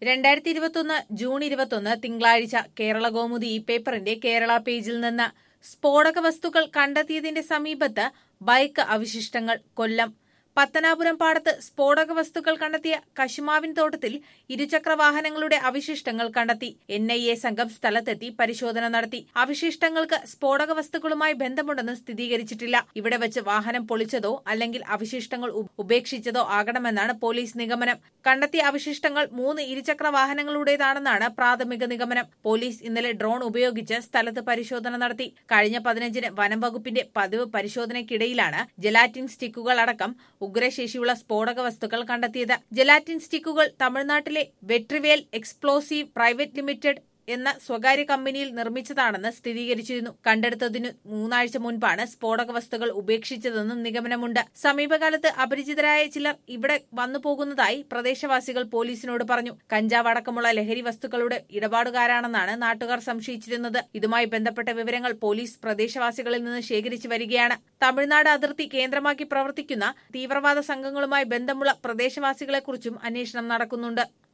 രണ്ടായിരത്തി ഇരുപത്തൊന്ന് ജൂൺ ഇരുപത്തൊന്ന് തിങ്കളാഴ്ച കേരള കൗമുദി ഈ പേപ്പറിന്റെ കേരള പേജിൽ നിന്ന് സ്ഫോടക വസ്തുക്കൾ കണ്ടെത്തിയതിന്റെ സമീപത്ത് ബൈക്ക് അവശിഷ്ടങ്ങൾ കൊല്ലം പത്തനാപുരം പാടത്ത് സ്ഫോടക വസ്തുക്കൾ കണ്ടെത്തിയ കശുമാവിൻ തോട്ടത്തിൽ ഇരുചക്ര വാഹനങ്ങളുടെ അവശിഷ്ടങ്ങൾ കണ്ടെത്തി എൻ ഐ എ സംഘം സ്ഥലത്തെത്തി പരിശോധന നടത്തി അവശിഷ്ടങ്ങൾക്ക് സ്ഫോടക വസ്തുക്കളുമായി ബന്ധമുണ്ടെന്ന് സ്ഥിരീകരിച്ചിട്ടില്ല ഇവിടെ വെച്ച് വാഹനം പൊളിച്ചതോ അല്ലെങ്കിൽ അവശിഷ്ടങ്ങൾ ഉ- ഉപേക്ഷിച്ചതോ ആകണമെന്നാണ് പോലീസ് നിഗമനം കണ്ടെത്തിയ അവശിഷ്ടങ്ങൾ മൂന്ന് ഇരുചക്ര വാഹനങ്ങളുടേതാണെന്നാണ് പ്രാഥമിക നിഗമനം പോലീസ് ഇന്നലെ ഡ്രോൺ ഉപയോഗിച്ച് സ്ഥലത്ത് പരിശോധന നടത്തി കഴിഞ്ഞ പതിനഞ്ചിന് വനം വകുപ്പിന്റെ പതിവ് പരിശോധനയ്ക്കിടയിലാണ് ജലാറ്റിൻ സ്റ്റിക്കുകൾ അടക്കം ഉഗ്രശേഷിയുള്ള സ്ഫോടക വസ്തുക്കൾ കണ്ടെത്തിയത് ജലാറ്റിൻ സ്റ്റിക്കുകൾ തമിഴ്നാട്ടിലെ വെട്രിവേൽ എക്സ്പ്ലോസീവ് പ്രൈവറ്റ് ലിമിറ്റഡ് എന്ന സ്വകാര്യ കമ്പനിയിൽ നിർമ്മിച്ചതാണെന്ന് സ്ഥിരീകരിച്ചിരുന്നു കണ്ടെടുത്തതിനു മൂന്നാഴ്ച മുൻപാണ് സ്ഫോടക വസ്തുക്കൾ ഉപേക്ഷിച്ചതെന്നും നിഗമനമുണ്ട് സമീപകാലത്ത് അപരിചിതരായ ചിലർ ഇവിടെ വന്നു പോകുന്നതായി പ്രദേശവാസികൾ പോലീസിനോട് പറഞ്ഞു കഞ്ചാവ് അടക്കമുള്ള ലഹരി വസ്തുക്കളുടെ ഇടപാടുകാരാണെന്നാണ് നാട്ടുകാർ സംശയിച്ചിരുന്നത് ഇതുമായി ബന്ധപ്പെട്ട വിവരങ്ങൾ പോലീസ് പ്രദേശവാസികളിൽ നിന്ന് ശേഖരിച്ചു വരികയാണ് തമിഴ്നാട് അതിർത്തി കേന്ദ്രമാക്കി പ്രവർത്തിക്കുന്ന തീവ്രവാദ സംഘങ്ങളുമായി ബന്ധമുള്ള പ്രദേശവാസികളെക്കുറിച്ചും അന്വേഷണം നടക്കുന്നുണ്ട്